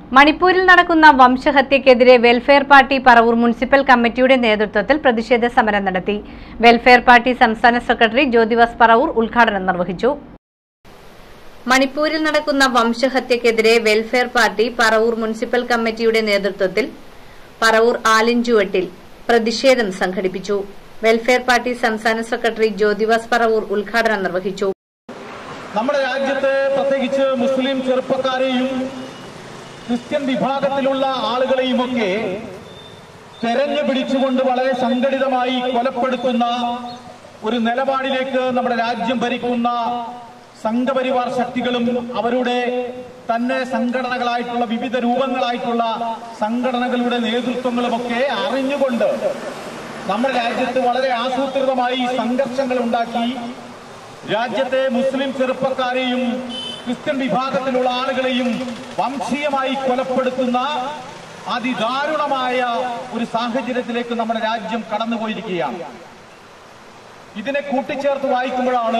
മണിപ്പൂരിൽ നടക്കുന്ന വംശഹത്യക്കെതിരെ വെൽഫെയർ പാർട്ടി പറവൂർ മുനിസിപ്പൽ കമ്മിറ്റിയുടെ നേതൃത്വത്തിൽ പ്രതിഷേധ സമരം നടത്തി വെൽഫെയർ പാർട്ടി സംസ്ഥാന സെക്രട്ടറി ജ്യോതിവാസ് പറവൂർ ഉദ്ഘാടനം നിർവഹിച്ചു മണിപ്പൂരിൽ നടക്കുന്ന വംശഹത്യക്കെതിരെ വെൽഫെയർ പാർട്ടി പറവൂർ മുനിസിപ്പൽ കമ്മിറ്റിയുടെ നേതൃത്വത്തിൽ പറവൂർ ആലിഞ്ചുവട്ടിൽ പ്രതിഷേധം സംഘടിപ്പിച്ചു വെൽഫെയർ പാർട്ടി സംസ്ഥാന സെക്രട്ടറി ജ്യോതിവാസ് പറവൂർ ഉദ്ഘാടനം നിർവഹിച്ചു നമ്മുടെ രാജ്യത്ത് പ്രത്യേകിച്ച് മുസ്ലിം ചെറുപ്പക്കാരെയും ക്രിസ്ത്യൻ വിഭാഗത്തിലുള്ള ആളുകളെയുമൊക്കെ തെരഞ്ഞു പിടിച്ചുകൊണ്ട് വളരെ സംഘടിതമായി കൊലപ്പെടുത്തുന്ന ഒരു നിലപാടിലേക്ക് നമ്മുടെ രാജ്യം ഭരിക്കുന്ന സംഘപരിവാർ ശക്തികളും അവരുടെ തന്നെ സംഘടനകളായിട്ടുള്ള വിവിധ രൂപങ്ങളായിട്ടുള്ള സംഘടനകളുടെ നേതൃത്വങ്ങളുമൊക്കെ അറിഞ്ഞുകൊണ്ട് നമ്മുടെ രാജ്യത്ത് വളരെ ആസൂത്രിതമായി സംഘർഷങ്ങൾ ഉണ്ടാക്കി രാജ്യത്തെ മുസ്ലിം ചെറുപ്പക്കാരെയും ക്രിസ്ത്യൻ വിഭാഗത്തിലുള്ള ആളുകളെയും വംശീയമായി കൊലപ്പെടുത്തുന്ന അതിദാരുണമായ ഒരു സാഹചര്യത്തിലേക്ക് നമ്മുടെ രാജ്യം കടന്നുപോയിരിക്കുകയാണ് ഇതിനെ കൂട്ടിച്ചേർത്ത് വായിക്കുമ്പോഴാണ്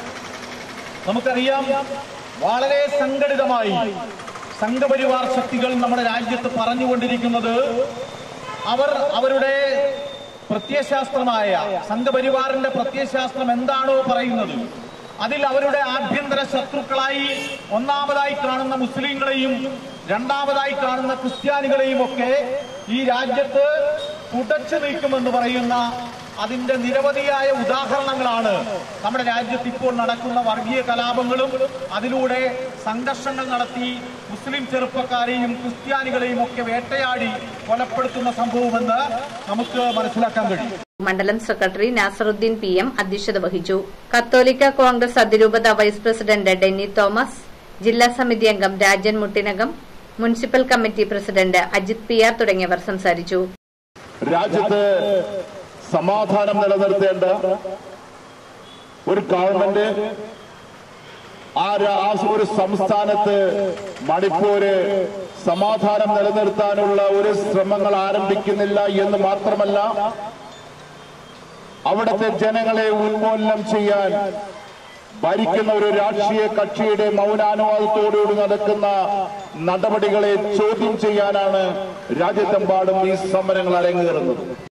നമുക്കറിയാം വളരെ സംഘടിതമായി സംഘപരിവാർ ശക്തികൾ നമ്മുടെ രാജ്യത്ത് പറഞ്ഞുകൊണ്ടിരിക്കുന്നത് അവർ അവരുടെ പ്രത്യയശാസ്ത്രമായ സംഘപരിവാറിന്റെ പ്രത്യയശാസ്ത്രം എന്താണോ പറയുന്നത് അതിൽ അവരുടെ ആഭ്യന്തര ശത്രുക്കളായി ഒന്നാമതായി കാണുന്ന മുസ്ലിങ്ങളെയും രണ്ടാമതായി കാണുന്ന ക്രിസ്ത്യാനികളെയും ഒക്കെ ഈ രാജ്യത്ത് തുടച്ചു നീക്കുമെന്ന് പറയുന്ന അതിന്റെ നിരവധിയായ ഉദാഹരണങ്ങളാണ് നമ്മുടെ രാജ്യത്ത് ഇപ്പോൾ നടക്കുന്ന വർഗീയ കലാപങ്ങളും അതിലൂടെ സംഘർഷങ്ങൾ നടത്തി മുസ്ലിം ചെറുപ്പക്കാരെയും ക്രിസ്ത്യാനികളെയും ഒക്കെ വേട്ടയാടി കൊലപ്പെടുത്തുന്ന സംഭവമെന്ന് നമുക്ക് മനസ്സിലാക്കാൻ കഴിയും മണ്ഡലം സെക്രട്ടറി നാസറുദ്ദീൻ പി എം അധ്യക്ഷത വഹിച്ചു കത്തോലിക്ക കോൺഗ്രസ് അതിരൂപത വൈസ് പ്രസിഡന്റ് ഡെന്നി തോമസ് ജില്ലാ സമിതി അംഗം Rajan Muttinakam municipal committee president Ajith P R തുടങ്ങിയവർ സംസാരിച്ചു രാജ്യത്ത് സമാധാനം നിലനിർത്തേണ്ട ഒരു ഗവൺമെന്റ് ആ രാ- ആ ഒരു സംസ്ഥാനത്ത് മണിപ്പൂര് സമാധാനം നിലനിർത്താനുള്ള ഒരു ശ്രമങ്ങൾ ആരംഭിക്കുന്നില്ല എന്ന് മാത്രമല്ല അവിടുത്തെ ജനങ്ങളെ ഉന്മൂലനം ചെയ്യാൻ ഭരിക്കുന്ന ഒരു രാഷ്ട്രീയ കക്ഷിയുടെ മൗനാനുവാദത്തോടുകൂടി നടക്കുന്ന നടപടികളെ ചോദ്യം ചെയ്യാനാണ് രാജ്യത്തെമ്പാടും ഈ സമരങ്ങൾ അരങ്ങേറുന്നത്